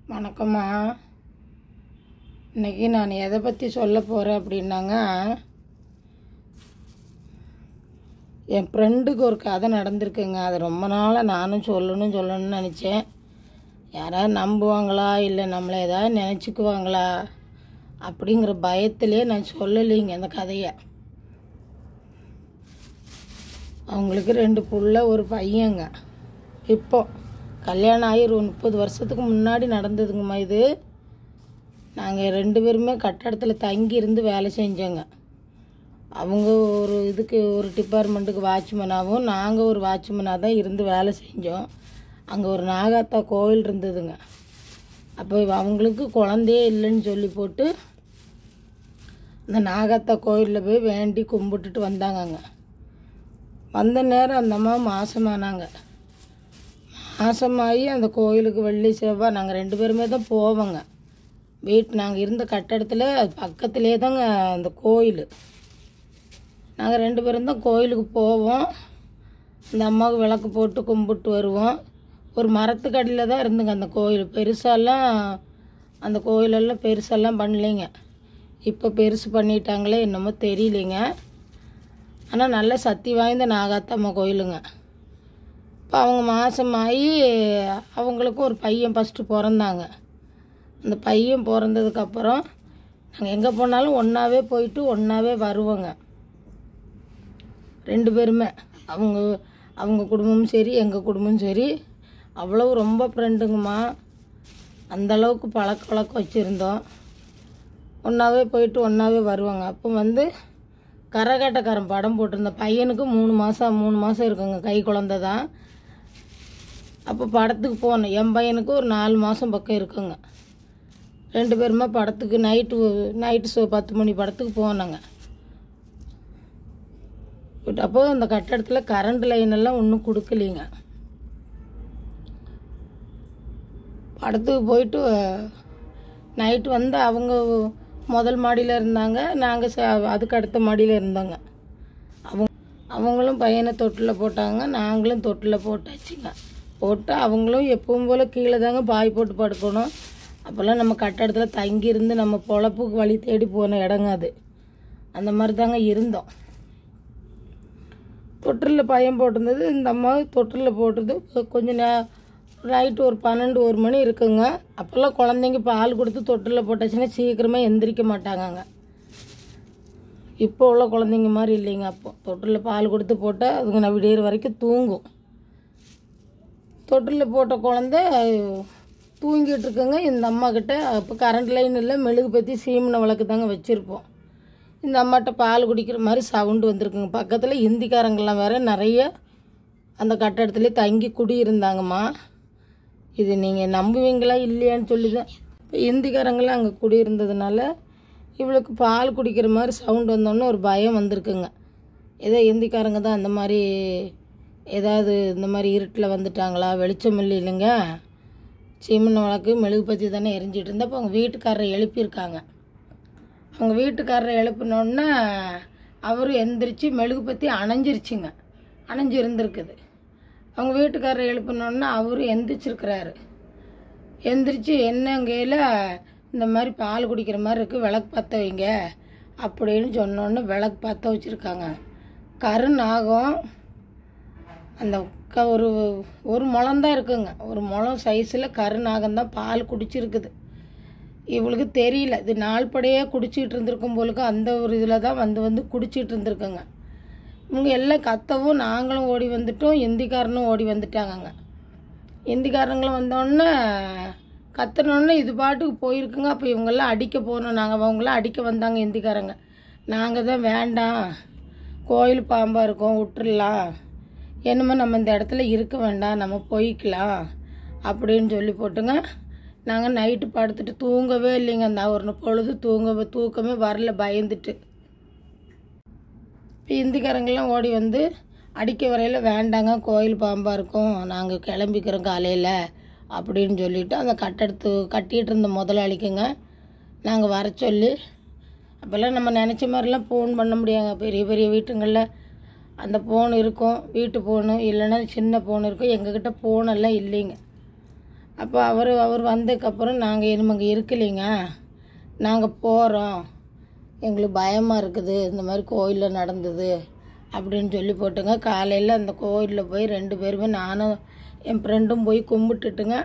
வணக்கம்மா இன்னைக்கு நான் எதை பற்றி சொல்ல போகிறேன் அப்படின்னாங்க என் ஃப்ரெண்டுக்கு ஒரு கதை நடந்திருக்குங்க அது ரொம்ப நாளாக நானும் சொல்லணும் சொல்லணும்னு நினச்சேன் யாராவது நம்புவாங்களா இல்லை நம்மளை ஏதாவது நினச்சிக்குவாங்களா அப்படிங்கிற பயத்திலே நான் சொல்லலைங்க அந்த கதையை அவங்களுக்கு ரெண்டு புள்ள ஒரு பையங்க இப்போ கல்யாணம் ஆகி ஒரு முப்பது வருஷத்துக்கு முன்னாடி நடந்ததுங்கம்மா இது நாங்கள் ரெண்டு பேருமே கட்டடத்தில் தங்கி இருந்து வேலை செஞ்சோங்க அவங்க ஒரு இதுக்கு ஒரு டிபார்ட்மெண்ட்டுக்கு வாட்ச்மேனாகவும் நாங்கள் ஒரு வாட்ச்மேனாக தான் இருந்து வேலை செஞ்சோம் அங்கே ஒரு நாகாத்தா கோவில் இருந்ததுங்க அப்போ அவங்களுக்கு குழந்தையே இல்லைன்னு சொல்லி போட்டு அந்த நாகாத்தா கோயிலில் போய் வேண்டி கும்பிட்டுட்டு வந்தாங்கங்க வந்த நேரம் அந்த அம்மா மாசமானாங்க மாசமாகி அந்த கோயிலுக்கு வெள்ளி செவ்வாய் நாங்கள் ரெண்டு பேருமே தான் போவோங்க வீட்டு நாங்கள் இருந்த கட்டடத்தில் பக்கத்துலேயே தாங்க அந்த கோயில் நாங்கள் ரெண்டு பேரும் தான் கோயிலுக்கு போவோம் அந்த அம்மாவுக்கு விளக்கு போட்டு கும்பிட்டு வருவோம் ஒரு மரத்துக்கடியில் தான் இருந்துங்க அந்த கோயில் பெருசாலாம் அந்த கோயிலெல்லாம் பெருசெல்லாம் பண்ணலைங்க இப்போ பெருசு பண்ணிட்டாங்களே என்னமோ தெரியலைங்க ஆனால் நல்ல சக்தி வாய்ந்த நாகாத்தம்மா கோயிலுங்க இப்போ அவங்க மாதமாகி அவங்களுக்கு ஒரு பையன் ஃபஸ்ட்டு பிறந்தாங்க அந்த பையன் பிறந்ததுக்கப்புறம் நாங்கள் எங்கே போனாலும் ஒன்றாவே போயிட்டு ஒன்றாவே வருவோங்க ரெண்டு பேருமே அவங்க அவங்க குடும்பமும் சரி எங்கள் குடும்பமும் சரி அவ்வளோ ரொம்ப ஃப்ரெண்டுங்கம்மா அந்த அளவுக்கு பழக்க வழக்கம் வச்சுருந்தோம் ஒன்றாவே போயிட்டு ஒன்றாவே வருவாங்க அப்போ வந்து கரகாட்டக்காரன் படம் போட்டிருந்த பையனுக்கு மூணு மாதம் மூணு மாதம் இருக்குங்க கை குழந்த தான் அப்போ படத்துக்கு போனேன் என் பையனுக்கு ஒரு நாலு மாதம் பக்கம் இருக்குங்க ரெண்டு பேருமே படத்துக்கு நைட்டு நைட்டு ஷோ பத்து மணி படத்துக்கு போனாங்க அப்போ அந்த கட்டடத்தில் கரண்ட் லைன் எல்லாம் ஒன்றும் கொடுக்கலீங்க படத்துக்கு போயிட்டு நைட்டு வந்து அவங்க முதல் மாடியில் இருந்தாங்க நாங்கள் ச அதுக்கு அடுத்த மாடியில் இருந்தோங்க அவங்க அவங்களும் பையனை தொட்டில் போட்டாங்க நாங்களும் தொட்டில் போட்டாச்சுங்க போட்டு அவங்களும் எப்பவும் போல் கீழே தாங்க பாய் போட்டு படுக்கணும் அப்போல்லாம் நம்ம கட்டடத்தில் தங்கி இருந்து நம்ம பொழப்புக்கு வழி தேடி போன இடங்க அது அந்த மாதிரி தாங்க இருந்தோம் தொட்டிலில் பையன் போட்டிருந்தது இந்த அம்மா தொட்டிலில் போட்டது கொஞ்சம் நே நைட்டு ஒரு பன்னெண்டு ஒரு மணி இருக்குங்க அப்போல்லாம் குழந்தைங்க பால் கொடுத்து தொட்டிலில் போட்டாச்சுன்னா சீக்கிரமாக எந்திரிக்க மாட்டாங்கங்க இப்போ உள்ள குழந்தைங்க மாதிரி இல்லைங்க அப்போ தொட்டிலில் பால் கொடுத்து போட்டால் அதுங்க நான் விடியிற வரைக்கும் தூங்கும் தொட்டிலில் போட்ட குழந்த தூங்கிட்டு இருக்குங்க இந்த அம்மா கிட்ட இப்போ கரண்ட் லைன் இல்லை மெழுகு பற்றி சீமனை விளக்கு தாங்க வச்சுருப்போம் இந்த அம்மாட்ட பால் குடிக்கிற மாதிரி சவுண்டு வந்திருக்குங்க பக்கத்தில் இந்திக்காரங்கெல்லாம் வேற நிறைய அந்த கட்டடத்துலேயே தங்கி குடியிருந்தாங்கம்மா இது நீங்கள் நம்புவீங்களா இல்லையான்னு சொல்லி தான் இப்போ இந்திக்காரங்களாம் அங்கே குடியிருந்ததுனால இவளுக்கு பால் குடிக்கிற மாதிரி சவுண்ட் வந்தோன்னே ஒரு பயம் வந்திருக்குங்க ஏதோ இந்திக்காரங்க தான் அந்த மாதிரி ஏதாவது இந்த மாதிரி இருட்டில் வந்துட்டாங்களா வெளிச்சம் இல்லை இல்லைங்க சீமன் வழக்கு மெழுகு பற்றி தானே எரிஞ்சிட்டு இருந்தால் அப்போ அவங்க வீட்டுக்காரரை எழுப்பியிருக்காங்க அவங்க வீட்டுக்காரரை எழுப்பினோடனே அவரும் எந்திரிச்சு மெழுகு பற்றி அணைஞ்சிருச்சுங்க அணைஞ்சு இருந்திருக்குது அவங்க வீட்டுக்காரரை எழுப்பினோடனே அவரும் எந்திரிச்சிருக்கிறாரு எந்திரிச்சு என்னங்கையில் இந்த மாதிரி பால் குடிக்கிற மாதிரி இருக்குது விளக்கு பற்ற வைங்க அப்படின்னு சொன்னோன்னே விளக்கு பற்ற வச்சுருக்காங்க கருநாகம் அந்த க ஒரு ஒரு முழம்தான் இருக்குங்க ஒரு முழம் சைஸில் கருநாகம் தான் பால் குடிச்சிருக்குது இவளுக்கு தெரியல இது நாள்படையாக குடிச்சிட்டு இருந்திருக்கும் போலுக்கு அந்த ஒரு இதில் தான் வந்து வந்து குடிச்சிட்டு இருந்திருக்குங்க இவங்க எல்லாம் கத்தவும் நாங்களும் ஓடி வந்துட்டோம் இந்திக்காரனும் ஓடி வந்துட்டாங்கங்க இந்திக்காரங்களும் வந்தோடனே கத்துனோடனே இது பாட்டுக்கு போயிருக்குங்க அப்போ இவங்கெல்லாம் அடிக்க போனோம் நாங்கள் அவங்களாம் அடிக்க வந்தாங்க இந்திக்காரங்க நாங்கள் தான் வேண்டாம் கோயில் பாம்பாக இருக்கும் விட்டுறலாம் என்னமோ நம்ம இந்த இடத்துல இருக்க வேண்டாம் நம்ம போய்க்கலாம் அப்படின்னு சொல்லி போட்டுங்க நாங்கள் நைட்டு படுத்துட்டு தூங்கவே இல்லைங்க அந்த ஒரு பொழுது தூங்க தூக்கமே வரல பயந்துட்டு இப்போ இந்திக்காரங்கெல்லாம் ஓடி வந்து அடிக்க வரையில் வேண்டாங்க கோயில் பாம்பாக இருக்கும் நாங்கள் கிளம்பிக்கிறோம் காலையில் அப்படின்னு சொல்லிட்டு அந்த கட்டடத்து கட்டிகிட்டு இருந்த முதலாளிக்குங்க நாங்கள் வர சொல்லி அப்போல்லாம் நம்ம நினச்ச மாதிரிலாம் ஃபோன் பண்ண முடியாங்க பெரிய பெரிய வீட்டுங்களில் அந்த ஃபோன் இருக்கும் வீட்டு ஃபோனு இல்லைன்னா சின்ன ஃபோன் இருக்கும் எங்ககிட்ட ஃபோனெல்லாம் இல்லைங்க அப்போ அவர் அவர் வந்ததுக்கப்புறம் நாங்கள் இனிமே இங்கே இருக்கலைங்க நாங்கள் போகிறோம் எங்களுக்கு பயமாக இருக்குது இந்த மாதிரி கோயிலில் நடந்தது அப்படின்னு சொல்லி போட்டுங்க காலையில் அந்த கோயிலில் போய் ரெண்டு பேருமே நானும் என் ஃப்ரெண்டும் போய் கும்பிட்டுட்டுங்க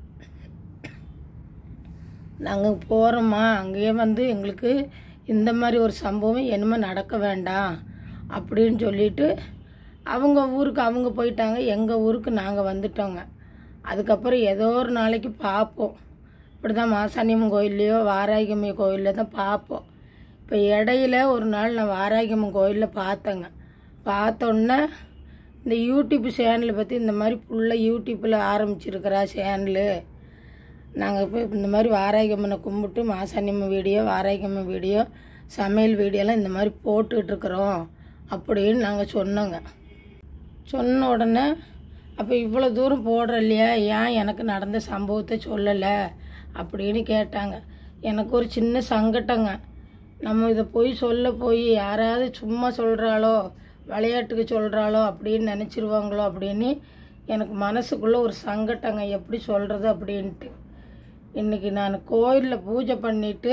நாங்கள் போகிறோம்மா அங்கேயே வந்து எங்களுக்கு இந்த மாதிரி ஒரு சம்பவம் இனிமே நடக்க வேண்டாம் அப்படின்னு சொல்லிட்டு அவங்க ஊருக்கு அவங்க போயிட்டாங்க எங்கள் ஊருக்கு நாங்கள் வந்துட்டோங்க அதுக்கப்புறம் ஏதோ ஒரு நாளைக்கு பார்ப்போம் இப்படி தான் மாசாணியம்மன் கோயில்லையோ வாராகியம்மி கோயிலில் தான் பார்ப்போம் இப்போ இடையில ஒரு நாள் நான் வாராகியம்மன் கோயிலில் பார்த்தேங்க பார்த்தோன்னே இந்த யூடியூப் சேனலை பற்றி இந்த மாதிரி புள்ள யூடியூப்பில் ஆரம்பிச்சிருக்கிறா சேனலு நாங்கள் இப்போ இந்த மாதிரி வாராகியம்மனை கும்பிட்டு மாசாணியம்மன் வீடியோ வாராகியம்மன் வீடியோ சமையல் வீடியோலாம் இந்த மாதிரி போட்டுக்கிட்டு இருக்கிறோம் அப்படின்னு நாங்கள் சொன்னோங்க சொன்ன உடனே அப்போ இவ்வளோ தூரம் போடுற இல்லையா ஏன் எனக்கு நடந்த சம்பவத்தை சொல்லலை அப்படின்னு கேட்டாங்க எனக்கு ஒரு சின்ன சங்கட்டங்க நம்ம இதை போய் சொல்ல போய் யாராவது சும்மா சொல்கிறாளோ விளையாட்டுக்கு சொல்கிறாளோ அப்படின்னு நினச்சிருவாங்களோ அப்படின்னு எனக்கு மனசுக்குள்ளே ஒரு சங்கட்டங்க எப்படி சொல்கிறது அப்படின்ட்டு இன்றைக்கி நான் கோயிலில் பூஜை பண்ணிவிட்டு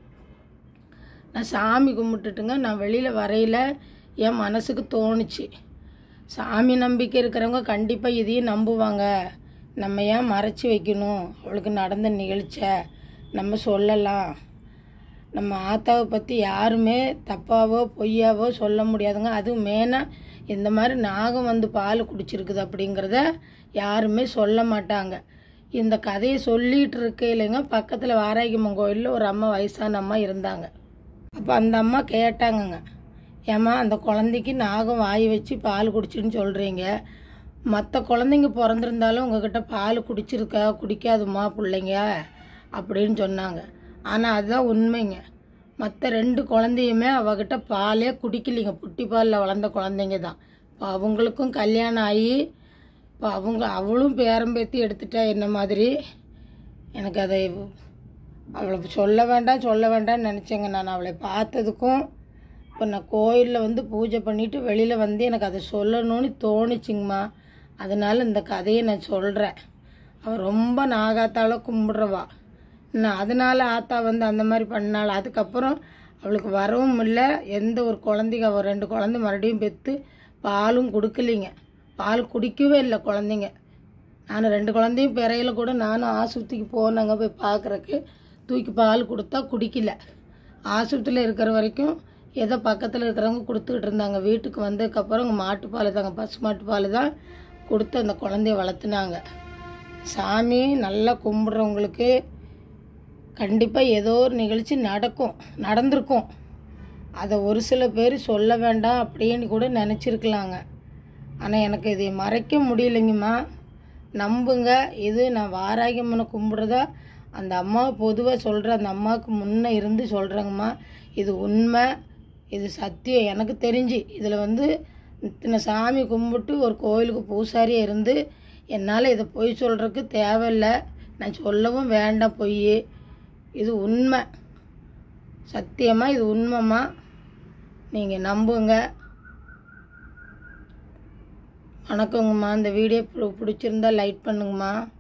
நான் சாமி கும்பிட்டுட்டுங்க நான் வெளியில் வரையில் என் மனசுக்கு தோணுச்சு சாமி நம்பிக்கை இருக்கிறவங்க கண்டிப்பாக இதையும் நம்புவாங்க நம்ம ஏன் மறைச்சி வைக்கணும் அவளுக்கு நடந்த நிகழ்ச்சியை நம்ம சொல்லலாம் நம்ம ஆத்தாவை பற்றி யாருமே தப்பாவோ பொய்யாவோ சொல்ல முடியாதுங்க அதுவும் மெயினாக இந்த மாதிரி நாகம் வந்து பால் குடிச்சிருக்குது அப்படிங்கிறத யாருமே சொல்ல மாட்டாங்க இந்த கதையை சொல்லிகிட்டு இருக்கையிலங்க பக்கத்தில் வாராகியம்மன் கோயிலில் ஒரு அம்மா வயசான அம்மா இருந்தாங்க அப்போ அந்த அம்மா கேட்டாங்கங்க ஏம்மா அந்த குழந்தைக்கு நாகம் வாய் வச்சு பால் குடிச்சுன்னு சொல்கிறீங்க மற்ற குழந்தைங்க பிறந்திருந்தாலும் உங்ககிட்ட பால் குடிச்சிருக்கா குடிக்காதுமா பிள்ளைங்க அப்படின்னு சொன்னாங்க ஆனால் அதுதான் உண்மைங்க மற்ற ரெண்டு குழந்தையுமே அவகிட்ட பாலே குடிக்கலைங்க புட்டி பாலில் வளர்ந்த குழந்தைங்க தான் இப்போ அவங்களுக்கும் கல்யாணம் ஆகி இப்போ அவங்க அவளும் பேரம்பேத்தி எடுத்துட்டா என்ன மாதிரி எனக்கு அதை அவளை சொல்ல வேண்டாம் சொல்ல வேண்டாம்னு நினச்சேங்க நான் அவளை பார்த்ததுக்கும் இப்போ நான் கோயிலில் வந்து பூஜை பண்ணிவிட்டு வெளியில் வந்து எனக்கு அதை சொல்லணும்னு தோணுச்சுங்கம்மா அதனால இந்த கதையை நான் சொல்கிறேன் அவள் ரொம்ப நாகாத்தால கும்பிட்றவா நான் அதனால ஆத்தா வந்து அந்த மாதிரி பண்ணாள் அதுக்கப்புறம் அவளுக்கு வரவும் இல்லை எந்த ஒரு குழந்தைங்க அவள் ரெண்டு குழந்தை மறுபடியும் பெற்று பாலும் கொடுக்கலிங்க பால் குடிக்கவே இல்லை குழந்தைங்க நான் ரெண்டு குழந்தையும் பிறையில கூட நானும் ஆஸ்பத்திரிக்கு போனேங்க போய் பார்க்குறக்கு தூக்கி பால் கொடுத்தா குடிக்கல ஆஸ்பத்திரியில் இருக்கிற வரைக்கும் ஏதோ பக்கத்தில் இருக்கிறவங்க கொடுத்துக்கிட்டு இருந்தாங்க வீட்டுக்கு வந்ததுக்கப்புறம் மாட்டுப்பால் தாங்க பசு மாட்டுப்பால் தான் கொடுத்து அந்த குழந்தைய வளர்த்துனாங்க சாமி நல்லா கும்பிட்றவங்களுக்கு கண்டிப்பாக ஏதோ ஒரு நிகழ்ச்சி நடக்கும் நடந்திருக்கும் அதை ஒரு சில பேர் சொல்ல வேண்டாம் அப்படின்னு கூட நினச்சிருக்கலாங்க ஆனால் எனக்கு இதை மறைக்க முடியலைங்கம்மா நம்புங்க இது நான் வாராகியம்மனை கும்பிட்றதா அந்த அம்மா பொதுவாக சொல்கிற அந்த அம்மாவுக்கு முன்னே இருந்து சொல்கிறேங்கம்மா இது உண்மை இது சத்தியம் எனக்கு தெரிஞ்சு இதில் வந்து இத்தனை சாமி கும்பிட்டு ஒரு கோயிலுக்கு பூசாரியாக இருந்து என்னால் இதை பொய் சொல்கிறதுக்கு தேவையில்லை நான் சொல்லவும் வேண்டாம் பொய் இது உண்மை சத்தியமாக இது உண்மைம்மா நீங்கள் நம்புங்க வணக்கங்கம்மா இந்த வீடியோ பிடிச்சிருந்தா லைக் பண்ணுங்கம்மா